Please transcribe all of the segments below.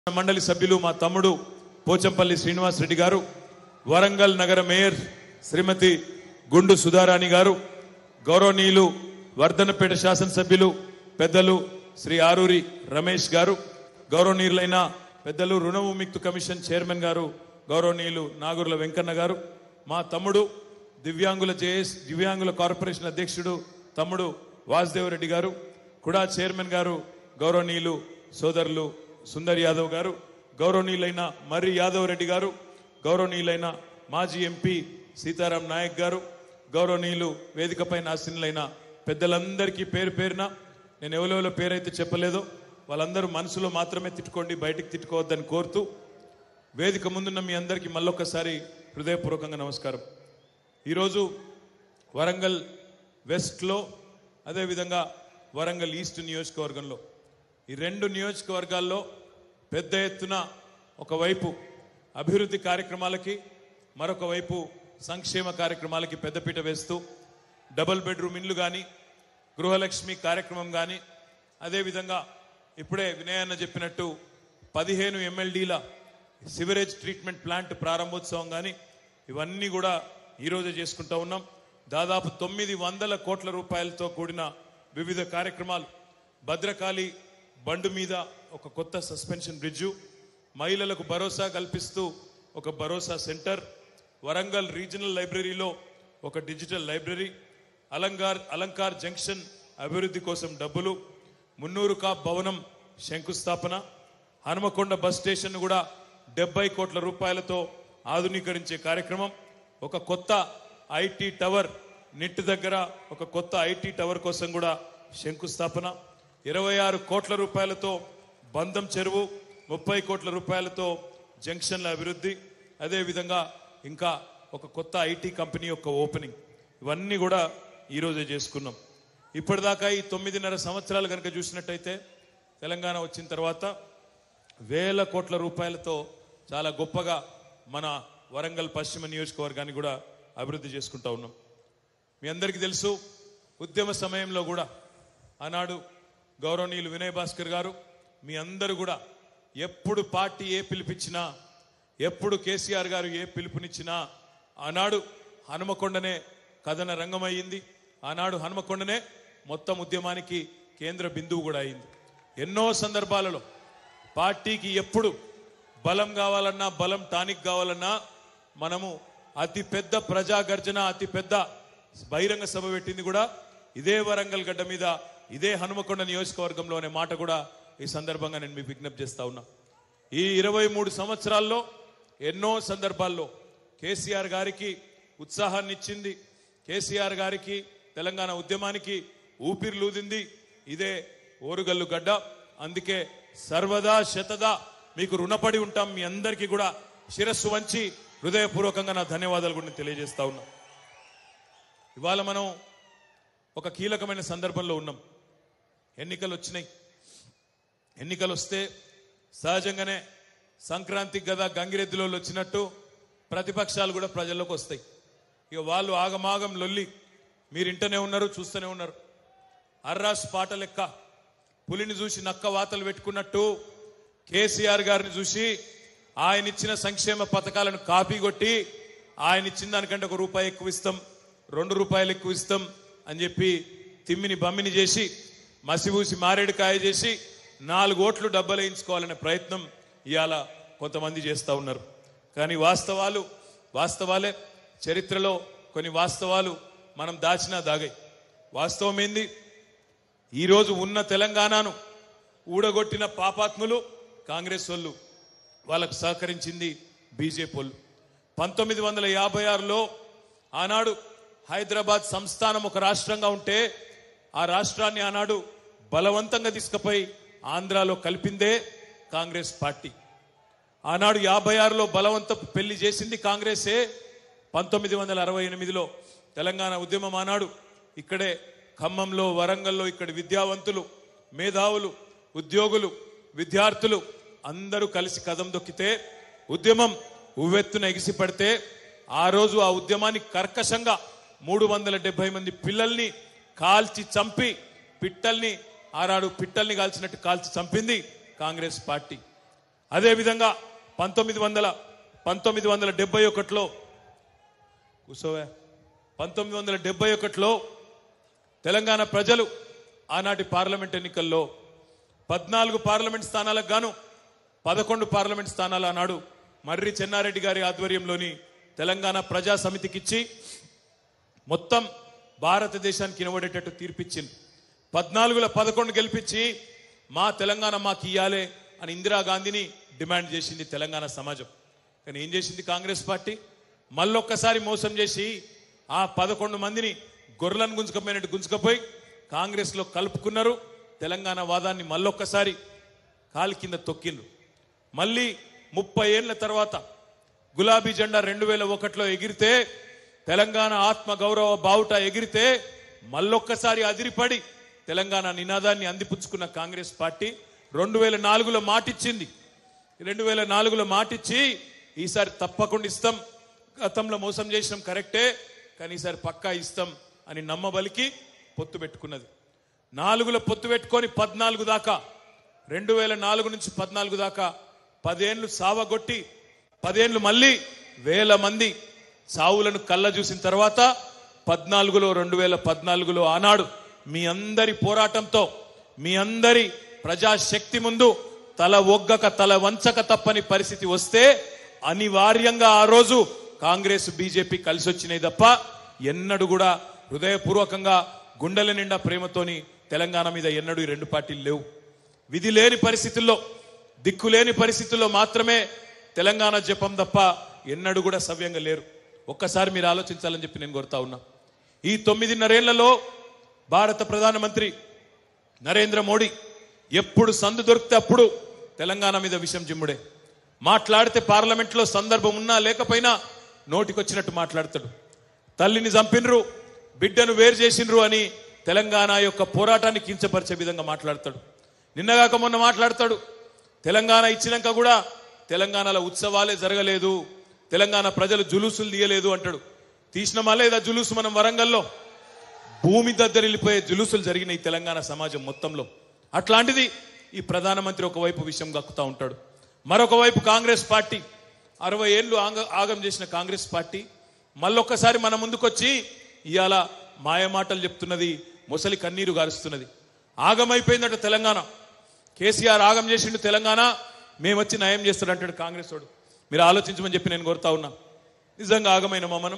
మండలి సభ్యులు మా తమ్ముడు పోచంపల్లి శ్రీనివాస్ రెడ్డి గారు వరంగల్ నగర మేయర్ శ్రీమతి గుండు సుధారాణి గారు గౌరవనీయులు వర్ధనపేట శాసనసభ్యులు పెద్దలు శ్రీ ఆరూరి రమేష్ గారు గౌరవనీయులైన పెద్దలు రుణ విముక్తి కమిషన్ చైర్మన్ గారు గౌరవనీయులు నాగూర్ల వెంకన్న గారు మా తమ్ముడు దివ్యాంగుల జేఎస్ దివ్యాంగుల కార్పొరేషన్ అధ్యక్షుడు తమ్ముడు వాసుదేవరెడ్డి గారు కూడా చైర్మన్ గారు గౌరవనీయులు సోదరులు సుందర్ యాదవ్ గారు గౌరవనీయులైన మర్రి యాదవ్ రెడ్డి గారు గౌరవనీయులైన మాజీ ఎంపీ సీతారాం నాయక్ గారు గౌరవనీయులు వేదికపై ఆసీనులైన పెద్దలందరికీ పేరు పేరున నేను ఎవరెవరో పేరైతే చెప్పలేదో వాళ్ళందరూ మనసులో మాత్రమే తిట్టుకోండి బయటికి తిట్టుకోవద్దని కోరుతూ వేదిక ముందున్న మీ అందరికీ మళ్ళొక్కసారి హృదయపూర్వకంగా నమస్కారం ఈరోజు వరంగల్ వెస్ట్లో అదేవిధంగా వరంగల్ ఈస్ట్ నియోజకవర్గంలో ఈ రెండు నియోజకవర్గాల్లో పెద్ద ఎత్తున ఒకవైపు అభివృద్ధి కార్యక్రమాలకి మరొక వైపు సంక్షేమ కార్యక్రమాలకి పెద్దపీట వేస్తూ డబుల్ బెడ్రూమ్ ఇండ్లు కానీ గృహలక్ష్మి కార్యక్రమం కానీ అదేవిధంగా ఇప్పుడే వినయన్న చెప్పినట్టు పదిహేను ఎమ్మెల్డీల సివరేజ్ ట్రీట్మెంట్ ప్లాంట్ ప్రారంభోత్సవం కానీ ఇవన్నీ కూడా ఈరోజే చేసుకుంటా ఉన్నాం దాదాపు తొమ్మిది వందల కోట్ల రూపాయలతో కూడిన వివిధ కార్యక్రమాలు భద్రకాళి బండు మీద ఒక కొత్త సస్పెన్షన్ బ్రిడ్జు మహిళలకు భరోసా కల్పిస్తూ ఒక భరోసా సెంటర్ వరంగల్ రీజనల్ లైబ్రరీలో ఒక digital library Alankar Alankar junction అభివృద్ధి కోసం డబ్బులు మున్నూరు కాప్ భవనం శంకుస్థాపన హనుమకొండ బస్ స్టేషన్ కూడా డెబ్బై కోట్ల రూపాయలతో ఆధునీకరించే కార్యక్రమం ఒక కొత్త ఐటీ టవర్ నిట్ దగ్గర ఒక కొత్త ఐటీ టవర్ కోసం కూడా శంకుస్థాపన ఇరవై ఆరు కోట్ల రూపాయలతో బంధం చెరువు ముప్పై కోట్ల రూపాయలతో జంక్షన్ల అభివృద్ధి అదేవిధంగా ఇంకా ఒక కొత్త ఐటీ కంపెనీ యొక్క ఓపెనింగ్ ఇవన్నీ కూడా ఈరోజే చేసుకున్నాం ఇప్పటిదాకా ఈ తొమ్మిదిన్నర సంవత్సరాలు కనుక చూసినట్టయితే తెలంగాణ వచ్చిన తర్వాత వేల కోట్ల రూపాయలతో చాలా గొప్పగా మన వరంగల్ పశ్చిమ నియోజకవర్గాన్ని కూడా అభివృద్ధి చేసుకుంటా ఉన్నాం మీ అందరికీ తెలుసు ఉద్యమ సమయంలో కూడా ఆనాడు గౌరవనీయులు వినయ్ భాస్కర్ గారు మీ అందరూ కూడా ఎప్పుడు పార్టీ ఏ పిలిపించినా ఎప్పుడు కేసీఆర్ గారు ఏ పిలుపునిచ్చినా ఆనాడు హనుమకొండనే కథన రంగమయ్యింది ఆనాడు హనుమకొండనే మొత్తం ఉద్యమానికి కేంద్ర బిందువు కూడా అయింది ఎన్నో సందర్భాలలో పార్టీకి ఎప్పుడు బలం కావాలన్నా బలం టానిక్ కావాలన్నా మనము అతి పెద్ద ప్రజా గర్జన అతి పెద్ద బహిరంగ సభ పెట్టింది కూడా ఇదే వరంగల్ గడ్డ మీద ఇదే హనుమకొండ నియోజకవర్గంలో అనే మాట కూడా ఈ సందర్భంగా నేను మీకు విజ్ఞప్తి చేస్తా ఉన్నా ఈ ఇరవై మూడు సంవత్సరాల్లో ఎన్నో సందర్భాల్లో కేసీఆర్ గారికి ఉత్సాహాన్ని ఇచ్చింది కేసీఆర్ గారికి తెలంగాణ ఉద్యమానికి ఊపిరిలూదింది ఇదే ఓరుగల్లు గడ్డ అందుకే సర్వదా శతదా మీకు రుణపడి ఉంటాం మీ అందరికీ కూడా శిరస్సు వంచి హృదయపూర్వకంగా నా ధన్యవాదాలు కూడా నేను తెలియజేస్తా ఉన్నా ఇవాళ మనం ఒక కీలకమైన సందర్భంలో ఉన్నాం ఎన్నికలు వచ్చినాయి ఎన్నికలు వస్తే సహజంగానే సంక్రాంతికి కదా గంగిరెద్దులో వచ్చినట్టు ప్రతిపక్షాలు కూడా ప్రజల్లోకి వస్తాయి ఇక వాళ్ళు ఆగమాగం లొల్లి మీరు ఇంటనే ఉన్నారు చూస్తూనే ఉన్నారు అర్రాస్ పాట లెక్క పులిని చూసి నక్క వాతలు పెట్టుకున్నట్టు కేసీఆర్ గారిని చూసి ఆయన ఇచ్చిన సంక్షేమ పథకాలను కాపీ కొట్టి ఆయన ఇచ్చిన దానికంటే ఒక రూపాయి ఎక్కువ ఇస్తాం రెండు రూపాయలు ఎక్కువ ఇస్తాం అని చెప్పి తిమ్మిని బమ్మిని చేసి మసిబూసి మారేడుకాయ చేసి నాలుగు ఓట్లు డబ్బలు వేయించుకోవాలనే ప్రయత్నం ఇవాళ కొంతమంది చేస్తూ ఉన్నారు కానీ వాస్తవాలు వాస్తవాలే చరిత్రలో కొన్ని వాస్తవాలు మనం దాచినా దాగాయి వాస్తవం ఏంది ఈరోజు ఉన్న తెలంగాణను ఊడగొట్టిన పాపాత్ములు కాంగ్రెస్ వాళ్ళు వాళ్ళకు సహకరించింది బీజేపీ వాళ్ళు పంతొమ్మిది వందల యాభై ఆరులో ఆనాడు హైదరాబాద్ సంస్థానం ఒక రాష్ట్రంగా ఉంటే ఆ రాష్ట్రాన్ని ఆనాడు బలవంతంగా తీసుకుపోయి ఆంధ్రాలో కలిపిందే కాంగ్రెస్ పార్టీ ఆనాడు యాభై ఆరులో బలవంత పెళ్లి చేసింది కాంగ్రెసే పంతొమ్మిది వందల అరవై ఎనిమిదిలో తెలంగాణ ఉద్యమం ఆనాడు ఇక్కడే ఖమ్మంలో వరంగల్లో ఇక్కడి విద్యావంతులు మేధావులు ఉద్యోగులు విద్యార్థులు అందరూ కలిసి కదం దొక్కితే ఉద్యమం ఉవ్వెత్తున ఎగిసిపడితే ఆ రోజు ఆ ఉద్యమాన్ని కర్కశంగా మూడు వందల డెబ్బై మంది పిల్లల్ని కాల్చి చంపి పిట్టల్ని ఆరాడు పిట్టల్ని కాల్చినట్టు కాల్చి చంపింది కాంగ్రెస్ పార్టీ అదేవిధంగా పంతొమ్మిది వందల పంతొమ్మిది వందల డెబ్బై ఒకటిలో కూర్చోవే పంతొమ్మిది వందల డెబ్బై ఒకటిలో తెలంగాణ ప్రజలు ఆనాటి పార్లమెంట్ ఎన్నికల్లో పద్నాలుగు పార్లమెంట్ స్థానాలకు గాను పదకొండు పార్లమెంట్ స్థానాలు ఆనాడు మర్రి చెన్నారెడ్డి గారి ఆధ్వర్యంలోని తెలంగాణ ప్రజా సమితికిచ్చి మొత్తం భారతదేశానికి ఇనబడేటట్టు తీర్పిచ్చింది పద్నాలుగుల పదకొండు గెలిపించి మా తెలంగాణ మాకు ఇయ్యాలే అని ఇందిరాగాంధీని డిమాండ్ చేసింది తెలంగాణ సమాజం కానీ ఏం చేసింది కాంగ్రెస్ పార్టీ మళ్ళొక్కసారి మోసం చేసి ఆ పదకొండు మందిని గొర్రెలను గుంజుకపోయినట్టు గుంజుకపోయి కాంగ్రెస్ లో కలుపుకున్నారు తెలంగాణ వాదాన్ని మళ్ళొక్కసారి కాలి కింద తొక్కిండ్రు మళ్ళీ ముప్పై ఏళ్ల తర్వాత గులాబీ జెండా రెండు వేల ఒకటిలో ఎగిరితే తెలంగాణ ఆత్మ గౌరవ బావుట ఎగిరితే మళ్ళొక్కసారి అదిరిపడి తెలంగాణ నినాదాన్ని అందిపుచ్చుకున్న కాంగ్రెస్ పార్టీ రెండు వేల నాలుగులో మాటిచ్చింది రెండు వేల నాలుగులో మాటిచ్చి ఈసారి తప్పకుండా ఇస్తాం గతంలో మోసం చేసినాం కరెక్టే కానీ ఈసారి పక్కా ఇస్తాం అని నమ్మబలికి పొత్తు పెట్టుకున్నది నాలుగులో పొత్తు పెట్టుకొని పద్నాలుగు దాకా రెండు వేల నాలుగు నుంచి పద్నాలుగు దాకా పదేళ్లు సావగొట్టి పదేళ్లు మళ్ళీ వేల మంది సావులను కళ్ళ చూసిన తర్వాత పద్నాలుగులో రెండు వేల పద్నాలుగులో ఆనాడు మీ అందరి పోరాటంతో మీ అందరి ప్రజాశక్తి ముందు తల ఒగ్గక తల వంచక తప్పని పరిస్థితి వస్తే అనివార్యంగా ఆ రోజు కాంగ్రెస్ బీజేపీ కలిసి వచ్చినాయి తప్ప ఎన్నడూ కూడా హృదయపూర్వకంగా గుండెల నిండా ప్రేమతోని తెలంగాణ మీద ఎన్నడూ ఈ రెండు పార్టీలు లేవు విధి లేని పరిస్థితుల్లో దిక్కు లేని పరిస్థితుల్లో మాత్రమే తెలంగాణ జపం తప్ప ఎన్నడూ కూడా సవ్యంగా లేరు ఒక్కసారి మీరు ఆలోచించాలని చెప్పి నేను కోరుతా ఉన్నా ఈ తొమ్మిదిన్నరేళ్లలో భారత ప్రధానమంత్రి నరేంద్ర మోడీ ఎప్పుడు సందు దొరికితే అప్పుడు తెలంగాణ మీద విషయం జిమ్ముడే మాట్లాడితే పార్లమెంట్లో సందర్భం ఉన్నా లేకపోయినా నోటికొచ్చినట్టు మాట్లాడతాడు తల్లిని చంపినరు బిడ్డను వేరు చేసినరు అని తెలంగాణ యొక్క పోరాటాన్ని కించపరిచే విధంగా మాట్లాడతాడు నిన్నగాక మొన్న మాట్లాడతాడు తెలంగాణ ఇచ్చినాక కూడా తెలంగాణలో ఉత్సవాలే జరగలేదు తెలంగాణ ప్రజలు జులుసులు తీయలేదు అంటాడు తీసినమా లేదా జులుసు మనం వరంగల్లో భూమి దద్దరిల్లిపోయే జులుసులు జరిగినాయి తెలంగాణ సమాజం మొత్తంలో అట్లాంటిది ఈ ప్రధానమంత్రి ఒకవైపు విషయం గక్కుతా ఉంటాడు మరొక వైపు కాంగ్రెస్ పార్టీ అరవై ఏళ్ళు ఆంగ ఆగం చేసిన కాంగ్రెస్ పార్టీ మళ్ళొక్కసారి మన ముందుకొచ్చి ఇవాళ మాయమాటలు చెప్తున్నది ముసలి కన్నీరు గారుస్తున్నది ఆగమైపోయిందట తెలంగాణ కేసీఆర్ ఆగం చేసిండు తెలంగాణ మేమొచ్చి నయం చేస్తాడంటాడు కాంగ్రెస్ వాడు మీరు ఆలోచించమని చెప్పి నేను కోరుతా ఉన్నా నిజంగా ఆగమైనమా మనం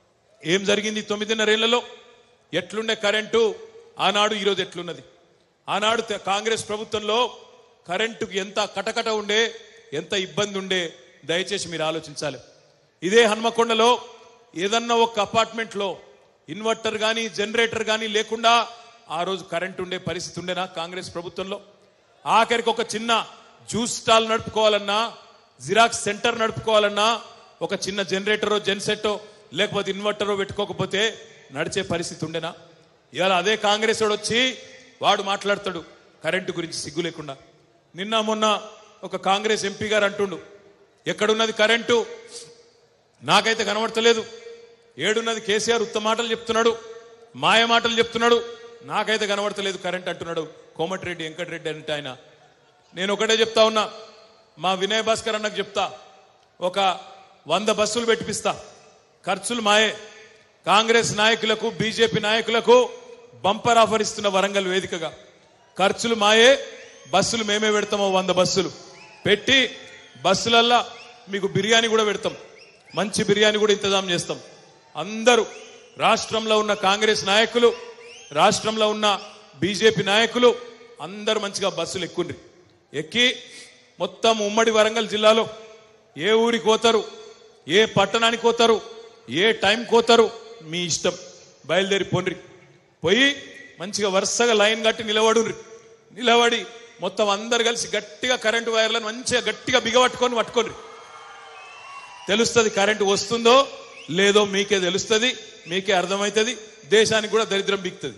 ఏం జరిగింది ఈ తొమ్మిదిన్నరేళ్లలో ఎట్లుండే కరెంటు ఆనాడు ఈరోజు ఎట్లున్నది ఆనాడు తె- కాంగ్రెస్ ప్రభుత్వంలో కరెంటుకు ఎంత కటకట ఉండే ఎంత ఇబ్బంది ఉండే దయచేసి మీరు ఆలోచించాలి ఇదే హన్మకొండలో ఏదన్నా ఒక అపార్ట్మెంట్లో ఇన్వర్టర్ కానీ జనరేటర్ కానీ లేకుండా ఆ రోజు కరెంట్ ఉండే పరిస్థితి ఉండేనా కాంగ్రెస్ ప్రభుత్వంలో ఆఖరికి ఒక చిన్న జ్యూస్ స్టాల్ నడుపుకోవాలన్నా జిరాక్స్ సెంటర్ నడుపుకోవాలన్నా ఒక చిన్న జనరేటరో జెన్సెట్టో లేకపోతే ఇన్వర్టరో పెట్టుకోకపోతే నడిచే పరిస్థితి ఉండేనా ఇవాళ అదే కాంగ్రెస్ వాడు వచ్చి వాడు మాట్లాడతాడు కరెంటు గురించి సిగ్గు లేకుండా నిన్న మొన్న ఒక కాంగ్రెస్ ఎంపీ గారు అంటుండు ఎక్కడున్నది కరెంటు నాకైతే కనబడతలేదు ఏడున్నది కేసీఆర్ ఉత్త మాటలు చెప్తున్నాడు మాయ మాటలు చెప్తున్నాడు నాకైతే కనబడతలేదు కరెంట్ అంటున్నాడు కోమటిరెడ్డి వెంకటరెడ్డి అంటే ఆయన నేను ఒకటే చెప్తా ఉన్నా మా వినయ్ భాస్కర్ అన్నకు చెప్తా ఒక వంద బస్సులు పెట్టిపిస్తా ఖర్చులు మాయే కాంగ్రెస్ నాయకులకు బీజేపీ నాయకులకు బంపర్ ఆఫర్ ఇస్తున్న వరంగల్ వేదికగా ఖర్చులు మాయే బస్సులు మేమే పెడతామో వంద బస్సులు పెట్టి బస్సులల్లా మీకు బిర్యానీ కూడా పెడతాం మంచి బిర్యానీ కూడా ఇంతజాం చేస్తాం అందరూ రాష్ట్రంలో ఉన్న కాంగ్రెస్ నాయకులు రాష్ట్రంలో ఉన్న బీజేపీ నాయకులు అందరూ మంచిగా బస్సులు ఎక్కుండ్రి ఎక్కి మొత్తం ఉమ్మడి వరంగల్ జిల్లాలో ఏ ఊరికి పోతారు ఏ పట్టణానికి పోతారు ఏ టైంకి పోతారు మీ ఇష్టం బయలుదేరి పోండ్రి పోయి మంచిగా వరుసగా లైన్ కట్టి నిలబడుండ్రి నిలబడి మొత్తం అందరు కలిసి గట్టిగా కరెంటు వైర్లను మంచిగా గట్టిగా బిగబట్టుకొని పట్టుకోండి తెలుస్తుంది కరెంటు వస్తుందో లేదో మీకే తెలుస్తుంది మీకే అర్థమవుతుంది దేశానికి కూడా దరిద్రం బిక్తుంది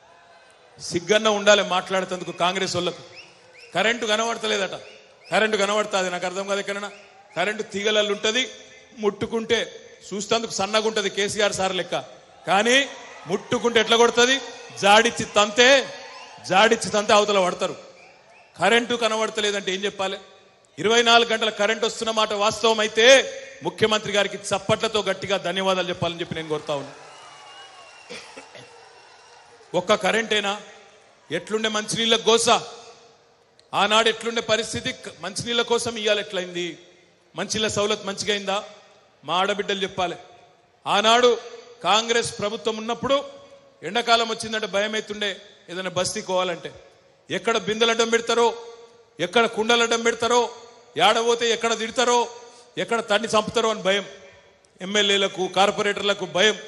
సిగ్గన్న ఉండాలి మాట్లాడేందుకు కాంగ్రెస్ వాళ్ళకు కరెంటు కనబడతలేదట కరెంటు కనబడుతుంది నాకు అర్థం కాదు ఎక్కడైనా కరెంటు తీగలల్లు ఉంటుంది ముట్టుకుంటే చూస్తేందుకు సన్నగా ఉంటుంది కేసీఆర్ సార్ లెక్క కానీ ముట్టుకుంటే ఎట్లా కొడుతుంది జాడిచ్చి తంతే జాడిచ్చి తంతే అవతల పడతారు కరెంటు కనబడతలేదంటే ఏం చెప్పాలి ఇరవై నాలుగు గంటల కరెంట్ వస్తున్న మాట వాస్తవం అయితే ముఖ్యమంత్రి గారికి చప్పట్లతో గట్టిగా ధన్యవాదాలు చెప్పాలని చెప్పి నేను కోరుతా ఉన్నా ఒక్క కరెంటేనా ఎట్లుండే మంచినీళ్ళ గోస ఆనాడు ఎట్లుండే పరిస్థితి క- మంచినీళ్ళ కోసం ఇయ్యాలి ఎట్లయింది మంచినీళ్ళ సౌలత్ మంచిగా అయిందా మా ఆడబిడ్డలు చెప్పాలి ఆనాడు కాంగ్రెస్ ప్రభుత్వం ఉన్నప్పుడు ఎండాకాలం వచ్చిందంటే భయం అవుతుండే ఏదైనా బస్తీ కోవాలంటే ఎక్కడ బిందెలు అడ్డం పెడతారో ఎక్కడ కుండలు అడ్డం పెడతారో ఏడబోతే ఎక్కడ తిడతారో ఎక్కడ తన్ని చంపుతారో అని భయం ఎమ్మెల్యేలకు కార్పొరేటర్లకు భయం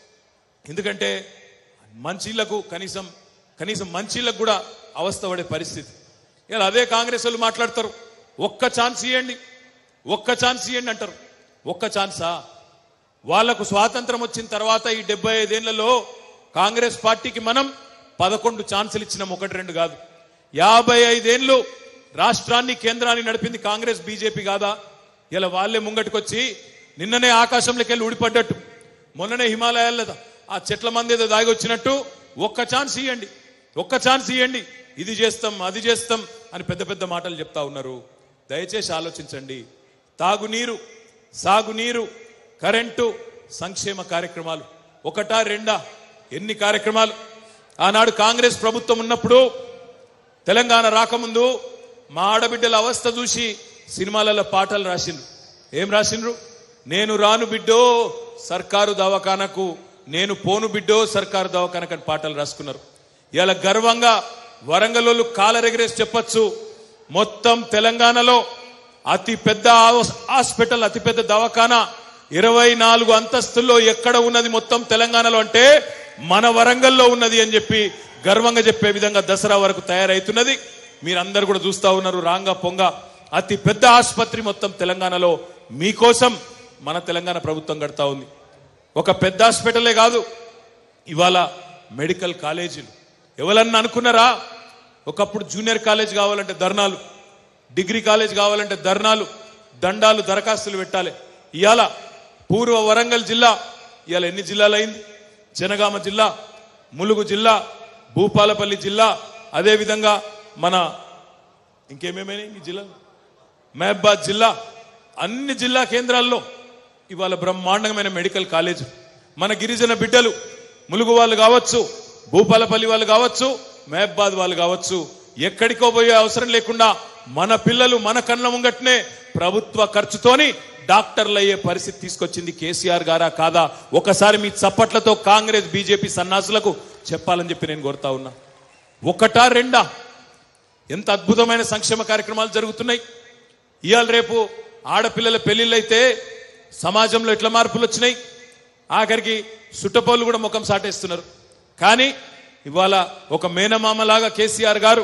ఎందుకంటే మంచిళ్లకు కనీసం కనీసం మంచిళ్ళకు కూడా అవస్థ పడే పరిస్థితి ఇలా అదే కాంగ్రెస్ వాళ్ళు మాట్లాడతారు ఒక్క ఛాన్స్ ఇవ్వండి ఒక్క ఛాన్స్ ఇవ్వండి అంటారు ఒక్క ఛాన్సా వాళ్లకు స్వాతంత్రం వచ్చిన తర్వాత ఈ డెబ్బై ఐదేళ్లలో కాంగ్రెస్ పార్టీకి మనం పదకొండు ఛాన్సులు ఇచ్చినాం ఒకటి రెండు కాదు యాభై ఐదేళ్లు రాష్ట్రాన్ని కేంద్రాన్ని నడిపింది కాంగ్రెస్ బీజేపీ కాదా ఇలా వాళ్ళే ముంగటికొచ్చి నిన్ననే ఆకాశంలోకి వెళ్ళి ఊడిపడ్డట్టు మొన్ననే హిమాలయాల్లో ఆ చెట్ల మంది ఏదో దాగి వచ్చినట్టు ఒక్క ఛాన్స్ ఇవ్వండి ఒక్క ఛాన్స్ ఇవ్వండి ఇది చేస్తాం అది చేస్తాం అని పెద్ద పెద్ద మాటలు చెప్తా ఉన్నారు దయచేసి ఆలోచించండి తాగునీరు సాగునీరు కరెంటు సంక్షేమ కార్యక్రమాలు ఒకటా రెండా ఎన్ని కార్యక్రమాలు ఆనాడు కాంగ్రెస్ ప్రభుత్వం ఉన్నప్పుడు తెలంగాణ రాకముందు మా ఆడబిడ్డల అవస్థ చూసి సినిమాలలో పాటలు రాసిండ్రు ఏం రాసిండ్రు నేను రాను బిడ్డో సర్కారు దవాఖానకు నేను పోను బిడ్డో సర్కారు దవాఖానకు అని పాటలు రాసుకున్నారు ఇలా గర్వంగా వరంగల్లో కాలరెగరేసి చెప్పొచ్చు మొత్తం తెలంగాణలో అతి పెద్ద హాస్- హాస్పిటల్ అతి పెద్ద దవాఖానా ఇరవై నాలుగు అంతస్తుల్లో ఎక్కడ ఉన్నది మొత్తం తెలంగాణలో అంటే మన వరంగల్లో ఉన్నది అని చెప్పి గర్వంగా చెప్పే విధంగా దసరా వరకు తయారైతున్నది మీరందరూ కూడా చూస్తా ఉన్నారు రాంగా పొంగ అతి పెద్ద ఆసుపత్రి మొత్తం తెలంగాణలో మీకోసం మన తెలంగాణ ప్రభుత్వం కడతా ఉంది ఒక పెద్ద హాస్పిటలే కాదు ఇవాళ మెడికల్ కాలేజీలు ఎవరన్నా అనుకున్నారా ఒకప్పుడు జూనియర్ కాలేజ్ కావాలంటే ధర్నాలు డిగ్రీ కాలేజ్ కావాలంటే ధర్నాలు దండాలు దరఖాస్తులు పెట్టాలి ఇవాళ పూర్వ వరంగల్ జిల్లా ఇవాళ ఎన్ని జిల్లాలు అయింది జనగామ జిల్లా ములుగు జిల్లా భూపాలపల్లి జిల్లా అదేవిధంగా మన ఇంకేమేమైనా ఈ జిల్లాలు మహబాద్ జిల్లా అన్ని జిల్లా కేంద్రాల్లో ఇవాళ బ్రహ్మాండమైన మెడికల్ కాలేజ్ మన గిరిజన బిడ్డలు ములుగు వాళ్ళు కావచ్చు భూపాలపల్లి వాళ్ళు కావచ్చు మహబాద్ వాళ్ళు కావచ్చు ఎక్కడికో పోయే అవసరం లేకుండా మన పిల్లలు మన కళ్ళ ముంగట్నే ప్రభుత్వ ఖర్చుతోని డాక్టర్లు అయ్యే పరిస్థితి తీసుకొచ్చింది కేసీఆర్ గారా కాదా ఒకసారి మీ చప్పట్లతో కాంగ్రెస్ బీజేపీ సన్నాసులకు చెప్పాలని చెప్పి నేను కోరుతా ఉన్నా ఒకటా రెండా ఎంత అద్భుతమైన సంక్షేమ కార్యక్రమాలు జరుగుతున్నాయి ఇవాళ రేపు ఆడపిల్లల పెళ్లిళ్ళైతే సమాజంలో ఎట్లా మార్పులు వచ్చినాయి ఆఖరికి సుట్టపోళ్ళు కూడా ముఖం సాటేస్తున్నారు కానీ ఇవాళ ఒక మేనమామలాగా కేసీఆర్ గారు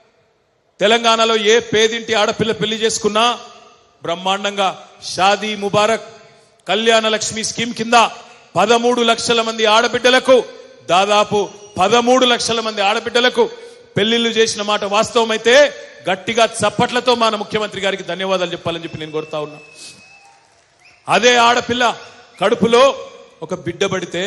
తెలంగాణలో ఏ పేదింటి ఆడపిల్ల పెళ్లి చేసుకున్నా బ్రహ్మాండంగా షాదీ ముబారక్ కళ్యాణ లక్ష్మి స్కీమ్ కింద పదమూడు లక్షల మంది ఆడబిడ్డలకు దాదాపు పదమూడు లక్షల మంది ఆడబిడ్డలకు పెళ్లిళ్లు చేసిన మాట వాస్తవం అయితే గట్టిగా చప్పట్లతో మన ముఖ్యమంత్రి గారికి ధన్యవాదాలు చెప్పాలని చెప్పి నేను కోరుతా ఉన్నా అదే ఆడపిల్ల కడుపులో ఒక బిడ్డ పడితే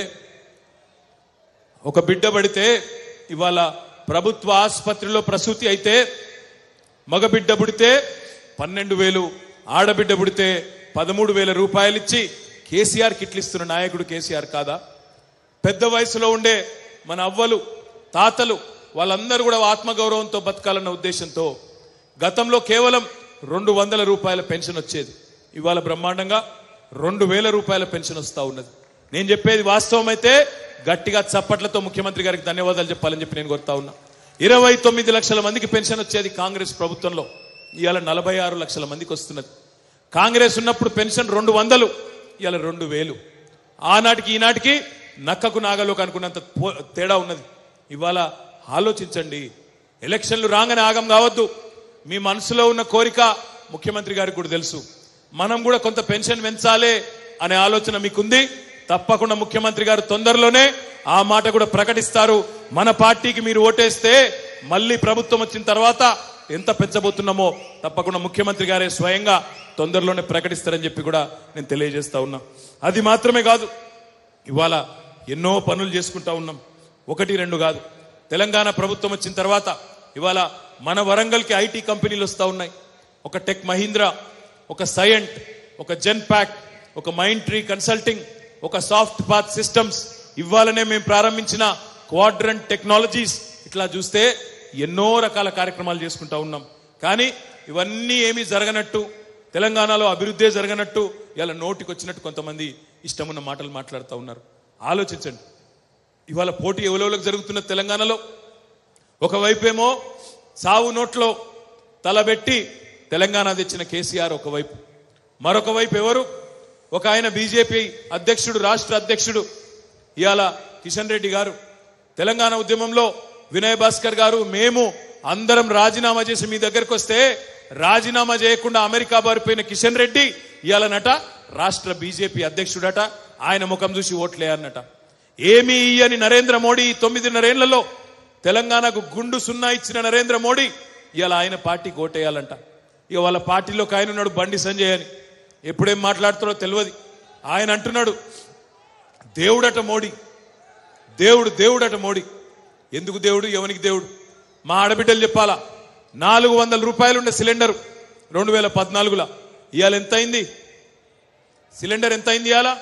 ఒక బిడ్డ పడితే ఇవాళ ప్రభుత్వ ఆసుపత్రిలో ప్రసూతి అయితే మగబిడ్డ పుడితే పన్నెండు వేలు ఆడబిడ్డ పుడితే పదమూడు వేల రూపాయలు ఇచ్చి కేసీఆర్ కిట్లు ఇస్తున్న నాయకుడు కేసీఆర్ కాదా పెద్ద వయసులో ఉండే మన అవ్వలు తాతలు వాళ్ళందరూ కూడా ఆత్మగౌరవంతో బతకాలన్న ఉద్దేశంతో గతంలో కేవలం రెండు వందల రూపాయల పెన్షన్ వచ్చేది ఇవాళ బ్రహ్మాండంగా రెండు వేల రూపాయల పెన్షన్ వస్తా ఉన్నది నేను చెప్పేది వాస్తవం అయితే గట్టిగా చప్పట్లతో ముఖ్యమంత్రి గారికి ధన్యవాదాలు చెప్పాలని చెప్పి నేను కోరుతా ఉన్నా ఇరవై తొమ్మిది లక్షల మందికి పెన్షన్ వచ్చేది కాంగ్రెస్ ప్రభుత్వంలో ఇవాళ నలభై ఆరు లక్షల మందికి వస్తున్నది కాంగ్రెస్ ఉన్నప్పుడు పెన్షన్ రెండు వందలు ఇవాళ రెండు వేలు ఆనాటికి ఈనాటికి నక్కకు నాగలోకి అనుకున్నంత పో- తేడా ఉన్నది ఇవాళ ఆలోచించండి ఎలక్షన్లు రాగానే ఆగం కావద్దు మీ మనసులో ఉన్న కోరిక ముఖ్యమంత్రి గారికి కూడా తెలుసు మనం కూడా కొంత పెన్షన్ పెంచాలి అనే ఆలోచన మీకుంది తప్పకుండా ముఖ్యమంత్రి గారు తొందరలోనే ఆ మాట కూడా ప్రకటిస్తారు మన పార్టీకి మీరు ఓటేస్తే మళ్ళీ ప్రభుత్వం వచ్చిన తర్వాత ఎంత పెంచబోతున్నామో తప్పకుండా ముఖ్యమంత్రి గారే స్వయంగా తొందరలోనే ప్రకటిస్తారని చెప్పి కూడా నేను తెలియజేస్తా ఉన్నా అది మాత్రమే కాదు ఇవాళ ఎన్నో పనులు చేసుకుంటా ఉన్నాం ఒకటి రెండు కాదు తెలంగాణ ప్రభుత్వం వచ్చిన తర్వాత ఇవాళ మన వరంగల్కి ఐటీ కంపెనీలు వస్తూ ఉన్నాయి ఒక టెక్ మహీంద్రా ఒక సైంట్ ఒక జెన్ ప్యాక్ ఒక మైండ్ ట్రీ కన్సల్టింగ్ ఒక సాఫ్ట్ పాత్ సిస్టమ్స్ ఇవ్వాలనే మేము ప్రారంభించిన క్వాడ్రంట్ టెక్నాలజీస్ ఇట్లా చూస్తే ఎన్నో రకాల కార్యక్రమాలు చేసుకుంటా ఉన్నాం కానీ ఇవన్నీ ఏమీ జరగనట్టు తెలంగాణలో అభివృద్ధి జరగనట్టు ఇలా నోటికి వచ్చినట్టు కొంతమంది ఇష్టమున్న మాటలు మాట్లాడుతూ ఉన్నారు ఆలోచించండి ఇవాళ పోటీ ఎవరెవరికి జరుగుతున్న తెలంగాణలో ఒకవైపేమో సావు నోట్లో తలబెట్టి తెలంగాణ తెచ్చిన కేసీఆర్ ఒకవైపు మరొక వైపు ఎవరు ఒక ఆయన బీజేపీ అధ్యక్షుడు రాష్ట్ర అధ్యక్షుడు ఇవాళ కిషన్ రెడ్డి గారు తెలంగాణ ఉద్యమంలో వినయ్ భాస్కర్ గారు మేము అందరం రాజీనామా చేసి మీ దగ్గరకు వస్తే రాజీనామా చేయకుండా అమెరికా బారిపోయిన కిషన్ రెడ్డి ఇవాళ నట రాష్ట్ర బీజేపీ అధ్యక్షుడట ఆయన ముఖం చూసి ఓట్లే అన్నట ఏమీ ఇయ్యని నరేంద్ర మోడీ ఈ తొమ్మిదిన్నరేళ్లలో తెలంగాణకు గుండు సున్నా ఇచ్చిన నరేంద్ర మోడీ ఇవాళ ఆయన పార్టీకి ఓటేయాలంట ఇక వాళ్ళ పార్టీలో ఒక ఆయన ఉన్నాడు బండి సంజయ్ అని ఎప్పుడేం మాట్లాడుతారో తెలియదు ఆయన అంటున్నాడు దేవుడట మోడీ దేవుడు దేవుడట మోడీ ఎందుకు దేవుడు ఎవనికి దేవుడు మా ఆడబిడ్డలు చెప్పాలా నాలుగు వందల రూపాయలు ఉండే సిలిండర్ రెండు వేల పద్నాలుగులో ఇవాళ ఎంత అయింది సిలిండర్ ఎంత అయింది ఇవాళ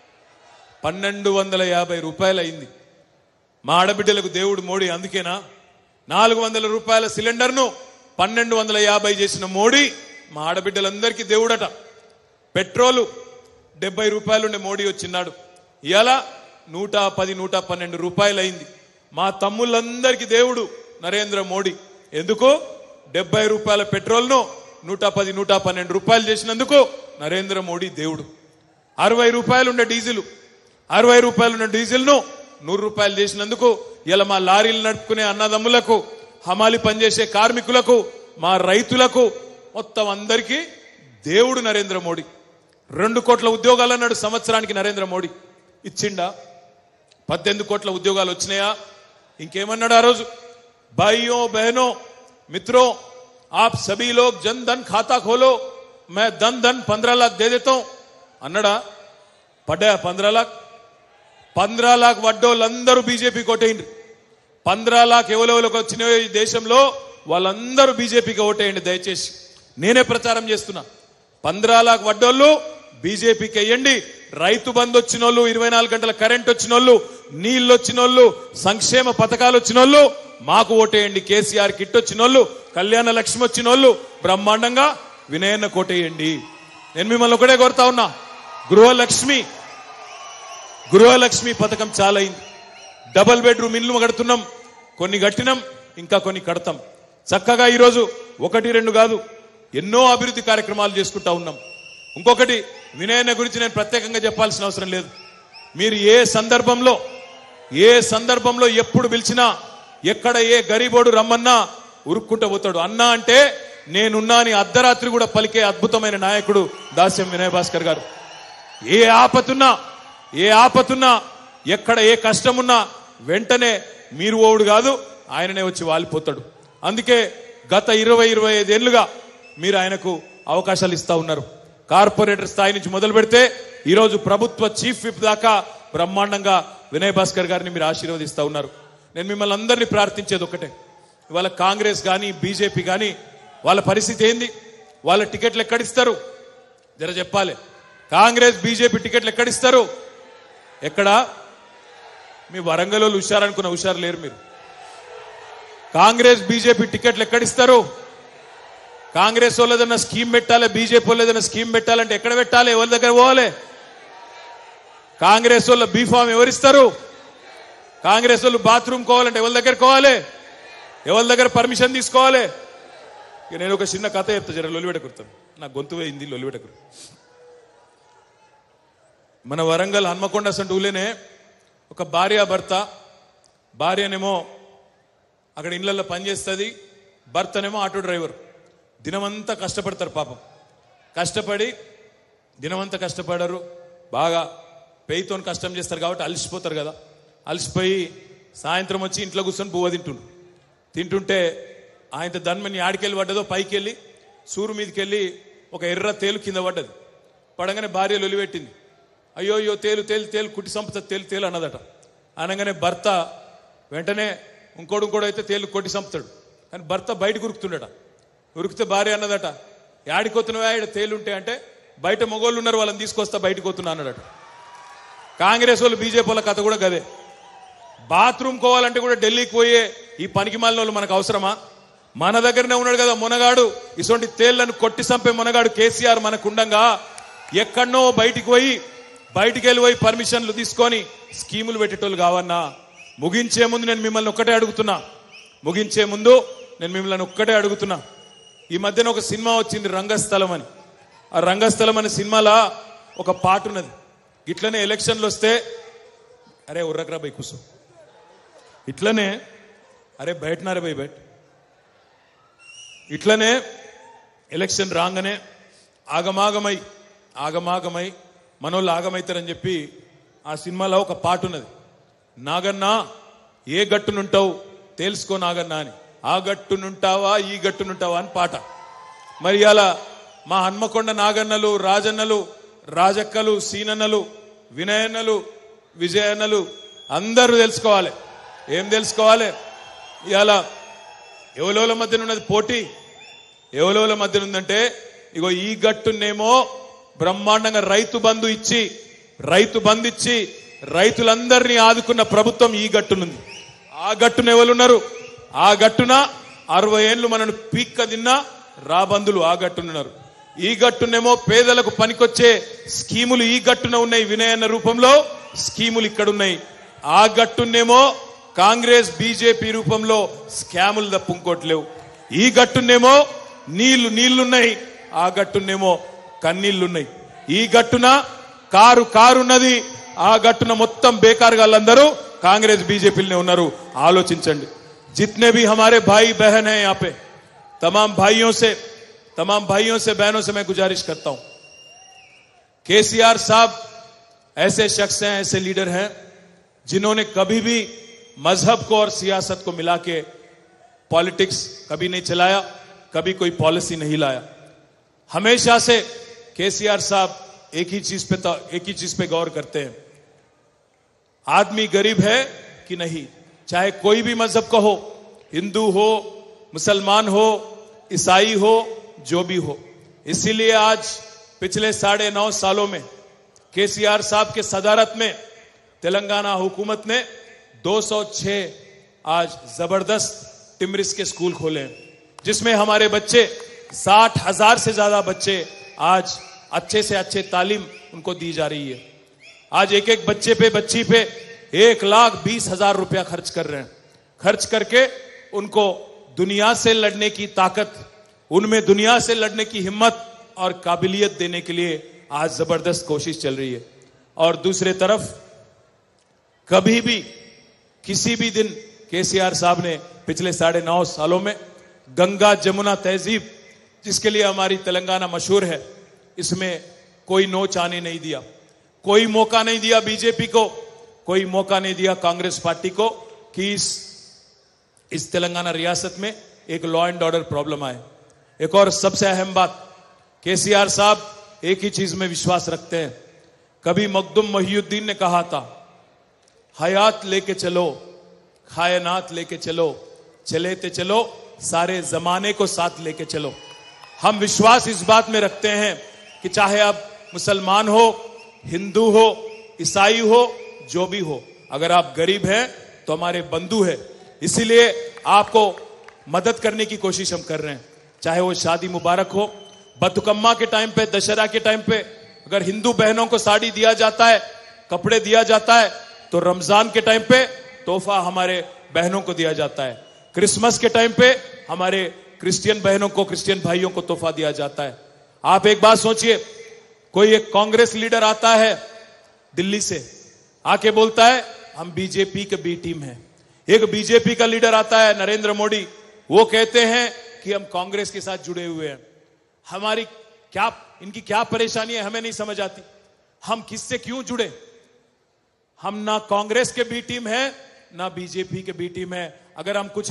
పన్నెండు వందల యాభై రూపాయలు అయింది మా ఆడబిడ్డలకు దేవుడు మోడీ అందుకేనా నాలుగు వందల రూపాయల సిలిండర్ను పన్నెండు వందల యాభై చేసిన మోడీ మా ఆడబిడ్డలందరికీ దేవుడట పెట్రోలు డెబ్బై రూపాయలు ఉండే మోడీ వచ్చిన్నాడు ఇలా నూట పది నూట పన్నెండు రూపాయలు అయింది మా తమ్ముళ్ళందరికీ దేవుడు నరేంద్ర మోడీ ఎందుకు డెబ్బై రూపాయల పెట్రోల్ను నూట పది నూట పన్నెండు రూపాయలు చేసినందుకు నరేంద్ర మోడీ దేవుడు అరవై రూపాయలు ఉండే డీజిల్ అరవై రూపాయలు ఉన్న డీజిల్ను నూరు రూపాయలు చేసినందుకు ఇలా మా లారీలు నడుపుకునే అన్నదమ్ములకు హమాలి పనిచేసే కార్మికులకు మా రైతులకు మొత్తం అందరికీ దేవుడు నరేంద్ర మోడీ రెండు కోట్ల ఉద్యోగాలు అన్నాడు సంవత్సరానికి నరేంద్ర మోడీ ఇచ్చిండా పద్దెనిమిది కోట్ల ఉద్యోగాలు వచ్చినాయా ఇంకేమన్నాడు ఆ రోజు భాइयों बहनों मित्रों आप सभी लोग जन धन खाता खोलो मैं धन धन पंद्रह लाख दे देता हूं అన్నాడా పడ్డాయా పంద్రా లాక్ పంద్రా లాక్ వడ్డోళ్ళందరూ బీజేపీ కొట్టేయండి పంద్రా లాక్ ఎవరెవరికి వచ్చినాయో ఈ దేశంలో వాళ్ళందరూ బీజేపీకి ఓటేయండి దయచేసి నేనే ప్రచారం చేస్తున్నా పంద్రా లాక్ వడ్డోళ్ళు బీజేపీకి వేయండి రైతు బంధు వచ్చిన వాళ్ళు ఇరవై నాలుగు గంటల కరెంట్ వచ్చిన వాళ్ళు నీళ్ళు వచ్చిన వాళ్ళు సంక్షేమ పథకాలు వచ్చిన వాళ్ళు మాకు ఓటేయండి కేసీఆర్ కిట్ వచ్చిన వాళ్ళు కళ్యాణ లక్ష్మి వచ్చిన వాళ్ళు బ్రహ్మాండంగా వినయన్న కోటేయండి నేను మిమ్మల్ని ఒకటే కోరుతా ఉన్నా గృహలక్ష్మి గృహలక్ష్మి పథకం చాలా అయింది డబల్ బెడ్రూమ్ ఇల్లు కడుతున్నాం కొన్ని కట్టినాం ఇంకా కొన్ని కడతాం చక్కగా ఈరోజు ఒకటి రెండు కాదు ఎన్నో అభివృద్ధి కార్యక్రమాలు చేసుకుంటా ఉన్నాం ఇంకొకటి వినయన గురించి నేను ప్రత్యేకంగా చెప్పాల్సిన అవసరం లేదు మీరు ఏ సందర్భంలో ఏ సందర్భంలో ఎప్పుడు పిలిచినా ఎక్కడ ఏ గరీబోడు రమ్మన్నా ఉరుక్కుంటూ పోతాడు అన్నా అంటే నేనున్నా అని అర్ధరాత్రి కూడా పలికే అద్భుతమైన నాయకుడు దాస్యం వినయ్ భాస్కర్ గారు ఏ ఆపతున్నా ఏ ఆపతున్నా ఎక్కడ ఏ కష్టమున్నా వెంటనే మీరు ఓవుడు కాదు ఆయననే వచ్చి వాలిపోతాడు అందుకే గత ఇరవై ఇరవై ఐదేళ్లుగా మీరు ఆయనకు అవకాశాలు ఇస్తా ఉన్నారు కార్పొరేటర్ స్థాయి నుంచి మొదలు పెడితే ఈరోజు ప్రభుత్వ చీఫ్ విప్ దాకా బ్రహ్మాండంగా వినయ్ భాస్కర్ గారిని మీరు ఆశీర్వదిస్తా ఉన్నారు నేను మిమ్మల్ని అందరినీ ప్రార్థించేది ఒకటే ఇవాళ కాంగ్రెస్ కానీ బీజేపీ కానీ వాళ్ళ పరిస్థితి ఏంది వాళ్ళ టికెట్లు ఎక్కడిస్తారు జర చెప్పాలి కాంగ్రెస్ బీజేపీ టికెట్లు ఎక్కడిస్తారు ఎక్కడ మీ వరంగల్ వాళ్ళు హుషారనుకున్న హుషారు లేరు మీరు కాంగ్రెస్ బీజేపీ టికెట్లు ఎక్కడిస్తారు కాంగ్రెస్ వాళ్ళు ఏదైనా స్కీమ్ పెట్టాలి బీజేపీ వాళ్ళు ఏదైనా స్కీమ్ పెట్టాలంటే ఎక్కడ పెట్టాలి ఎవరి దగ్గర పోవాలి కాంగ్రెస్ వాళ్ళ బీఫామ్ ఎవరిస్తారు కాంగ్రెస్ వాళ్ళు బాత్రూమ్ కోవాలంటే ఎవరి దగ్గర కోవాలి ఎవరి దగ్గర పర్మిషన్ తీసుకోవాలి ఇక నేను ఒక చిన్న కథ చెప్తా జర లొలివెట కుర్తాను నా గొంతు పోయింది లొలివెట కుర్తా మన వరంగల్ హన్మకొండ సంటి ఊళ్ళోనే ఒక భార్య భర్త భార్యనేమో అక్కడ ఇళ్లలో పనిచేస్తుంది భర్తనేమో ఆటో డ్రైవర్ దినమంతా కష్టపడతారు పాపం కష్టపడి దినమంతా కష్టపడరు బాగా పెయితో కష్టం చేస్తారు కాబట్టి అలసిపోతారు కదా అలసిపోయి సాయంత్రం వచ్చి ఇంట్లో కూర్చొని బువ్వ తింటుండ్రు తింటుంటే ఆయన ధన్మని ఆడికెళ్ళి పడ్డదో పైకి వెళ్ళి సూరు మీదకి వెళ్ళి ఒక ఎర్ర తేలు కింద పడ్డది పడగానే భార్య లొలిపెట్టింది అయ్యో అయ్యో తేలు తేలు తేలు కుట్టి సంపద తేలు తేలు అన్నదట అనగానే భర్త వెంటనే ఇంకోడు ఇంకోడు అయితే తేలు కొట్టి చంపుతాడు కానీ భర్త బయట ఉరుకుతుండట ఉరికితే భార్య అన్నదట యాడికొత్తున్నావా ఇక్కడ తేలుంటే అంటే బయట మొగోళ్ళు ఉన్నారు వాళ్ళని తీసుకొస్తా బయటకు వస్తున్నా అన్నాడు కాంగ్రెస్ వాళ్ళు బీజేపీ వాళ్ళ కథ కూడా గదే బాత్రూమ్ కోవాలంటే కూడా ఢిల్లీకి పోయే ఈ పనికి మాలిన వాళ్ళు మనకు అవసరమా మన దగ్గరనే ఉన్నాడు కదా మునగాడు ఇటువంటి తేళ్లను కొట్టి చంపే మునగాడు కేసీఆర్ మనకు ఉండంగా ఎక్కడనో బయటికి పోయి బయటికి వెళ్ళి పోయి పర్మిషన్లు తీసుకొని స్కీములు పెట్టేటోళ్ళు కావన్నా ముగించే ముందు నేను మిమ్మల్ని ఒక్కటే అడుగుతున్నా ముగించే ముందు నేను మిమ్మల్ని ఒక్కటే అడుగుతున్నా ఈ మధ్యన ఒక సినిమా వచ్చింది రంగస్థలం అని ఆ రంగస్థలం అనే సినిమాలో ఒక పాట ఉన్నది ఇట్లనే ఎలక్షన్లు వస్తే అరే ఉర్రకరా బై కూర్చో ఇట్లనే అరే బయటనారే బై బయట ఇట్లనే ఎలక్షన్ రాగానే ఆగమాగమై ఆగమాగమై మనోళ్ళు ఆగమైతారని చెప్పి ఆ సినిమాలో ఒక పాట ఉన్నది నాగన్న ఏ గట్టునుంటావు తెలుసుకో నాగన్న అని ఆ గట్టునుంటావా ఈ గట్టునుంటావా అని పాట మరి అలా మా హన్మకొండ నాగన్నలు రాజన్నలు రాజక్కలు సీనన్నలు వినయన్నలు విజయన్నలు అందరూ తెలుసుకోవాలి ఏం తెలుసుకోవాలి ఇవాళ ఎవలోల మధ్యన ఉన్నది పోటీ ఎవలోల మధ్యన ఉందంటే ఇగో ఈ గట్టునేమో బ్రహ్మాండంగా రైతు బంధు ఇచ్చి రైతు బంధు ఇచ్చి రైతులందరినీ ఆదుకున్న ప్రభుత్వం ఈ గట్టునుంది ఆ గట్టున ఎవరున్నారు ఆ గట్టున అరవై ఏళ్ళు మనను పీక్క తిన్నా రాబందులు ఆ గట్టునున్నారు ఈ గట్టునేమో పేదలకు పనికొచ్చే స్కీములు ఈ గట్టున ఉన్నాయి వినయన్న రూపంలో స్కీములు ఇక్కడ ఉన్నాయి ఆ గట్టునేమో కాంగ్రెస్ బీజేపీ రూపంలో స్కాములు తప్ప ఇంకోట్లేవు ఈ గట్టునేమో నీళ్లు నీళ్లున్నాయి ఆ గట్టునేమో కన్నీళ్లున్నాయి ఈ గట్టున కారు కారున్నది ఆ గట్టున మొత్తం బేకారుగా వాళ్ళందరూ కాంగ్రెస్ బీజేపీలోనే ఉన్నారు ఆలోచించండి जितने भी हमारे भाई बहन हैं यहाँ पे तमाम भाइयों से तमाम भाइयों से बहनों से मैं गुजारिश करता हूं केसीआर साहब ऐसे शख्स हैं ऐसे लीडर हैं जिन्होंने कभी भी मजहब को और सियासत को मिला के पॉलिटिक्स कभी नहीं चलाया कभी कोई पॉलिसी नहीं लाया हमेशा से केसीआर साहब एक ही चीज पे तो- एक ही चीज पे गौर करते हैं आदमी गरीब है कि नहीं चाहे कोई भी मजहब का हो हिंदू हो मुसलमान हो ईसाई हो जो भी हो इसीलिए आज पिछले साढ़े नौ सालों में केसीआर साहब के सदारत में तेलंगाना हुकूमत ने 206 आज जबरदस्त टिमरिस के स्कूल खोले हैं जिसमें हमारे बच्चे साठ हजार से ज्यादा बच्चे आज अच्छे से अच्छे तालीम उनको दी जा रही है आज एक एक बच्चे पे बच्ची पे एक लाख बीस हजार रुपया खर्च कर रहे हैं खर्च करके उनको दुनिया से लड़ने की ताकत उनमें दुनिया से लड़ने की हिम्मत और काबिलियत देने के लिए आज जबरदस्त कोशिश चल रही है और दूसरे तरफ कभी भी किसी भी दिन केसीआर साहब ने पिछले साढ़े नौ सालों में गंगा जमुना तहजीब जिसके लिए हमारी तेलंगाना मशहूर है इसमें कोई नोच आने नहीं दिया कोई मौका नहीं दिया बीजेपी को कोई मौका नहीं दिया कांग्रेस पार्टी को कि इस इस तेलंगाना रियासत में एक लॉ एंड ऑर्डर प्रॉब्लम आए एक और सबसे अहम बात केसीआर साहब एक ही चीज में विश्वास रखते हैं कभी मखदुम मोहियुद्दीन ने कहा था हयात लेके चलो खायनात लेके चलो चले ते चलो सारे जमाने को साथ लेके चलो हम विश्वास इस बात में रखते हैं कि चाहे आप मुसलमान हो हिंदू हो ईसाई हो जो भी हो अगर आप गरीब हैं तो हमारे बंधु हैं इसीलिए आपको मदद करने की कोशिश हम कर रहे हैं चाहे वो शादी मुबारक हो बतुकम्मा के टाइम पे दशहरा के टाइम पे अगर हिंदू बहनों को साड़ी दिया जाता है कपड़े दिया जाता है तो रमजान के टाइम पे तोहफा हमारे बहनों को दिया जाता है क्रिसमस के टाइम पे हमारे क्रिश्चियन बहनों को क्रिश्चियन भाइयों को तोहफा दिया जाता है आप एक बात सोचिए कोई एक कांग्रेस लीडर आता है दिल्ली से आके बोलता है हम बीजेपी के बी टीम है एक बीजेपी का लीडर आता है नरेंद्र मोदी वो कहते हैं कि हम कांग्रेस के साथ जुड़े हुए हैं हमारी क्या इनकी क्या परेशानी है हमें नहीं समझ आती हम किससे क्यों जुड़े हम ना कांग्रेस के बी टीम है ना बीजेपी के बी टीम है अगर हम कुछ